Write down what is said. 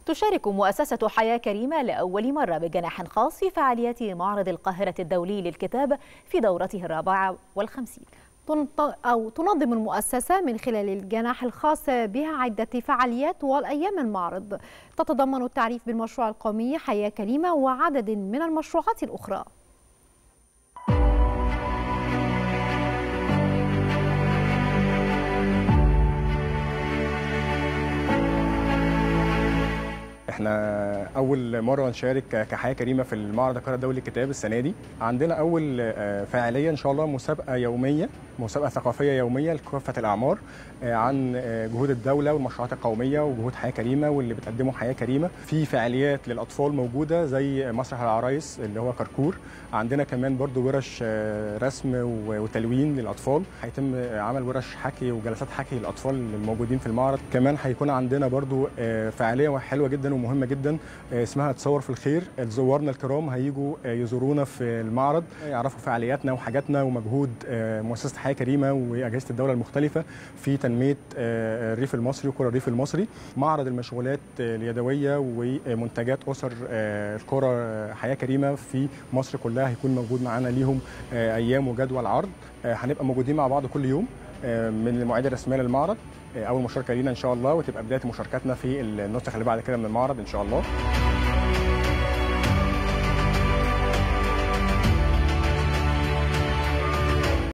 تشارك مؤسسة حياة كريمة لأول مرة بجناح خاص في فعاليات معرض القاهرة الدولي للكتاب في دورته الرابعة والخمسين أو تنظم المؤسسة من خلال الجناح الخاص بها عدة فعاليات والأيام المعرض تتضمن التعريف بالمشروع القومي حياة كريمة وعدد من المشروعات الأخرى احنا اول مره نشارك كحياه كريمه في المعرض القاهره الدولي للكتاب السنه دي عندنا اول فاعليه ان شاء الله مسابقه يوميه مسابقه ثقافيه يوميه لكافه الاعمار عن جهود الدوله والمشروعات القوميه وجهود حياه كريمه واللي بتقدمه حياه كريمه في فعاليات للاطفال موجوده زي مسرح العرايس اللي هو كركور عندنا كمان برضو ورش رسم وتلوين للاطفال هيتم عمل ورش حكي وجلسات حكي للاطفال الموجودين في المعرض كمان هيكون عندنا برضو فعاليه حلوه جدا ومهمه جدا اسمها تصور في الخير زوارنا الكرام هيجوا يزورونا في المعرض يعرفوا فعالياتنا وحاجاتنا ومجهود مؤسسه حياه كريمه واجهزه الدوله المختلفه في تنميه الريف المصري وقرى الريف المصري معرض المشغولات اليدويه ومنتجات اسر القرى حياه كريمه في مصر كلها هيكون موجود معانا ليهم ايام وجدول عرض هنبقى موجودين مع بعض كل يوم من المواعيد الرسميه للمعرض اول مشاركه لينا ان شاء الله وتبقى بدايه مشاركتنا في النسخ اللي بعد كده من المعرض ان شاء الله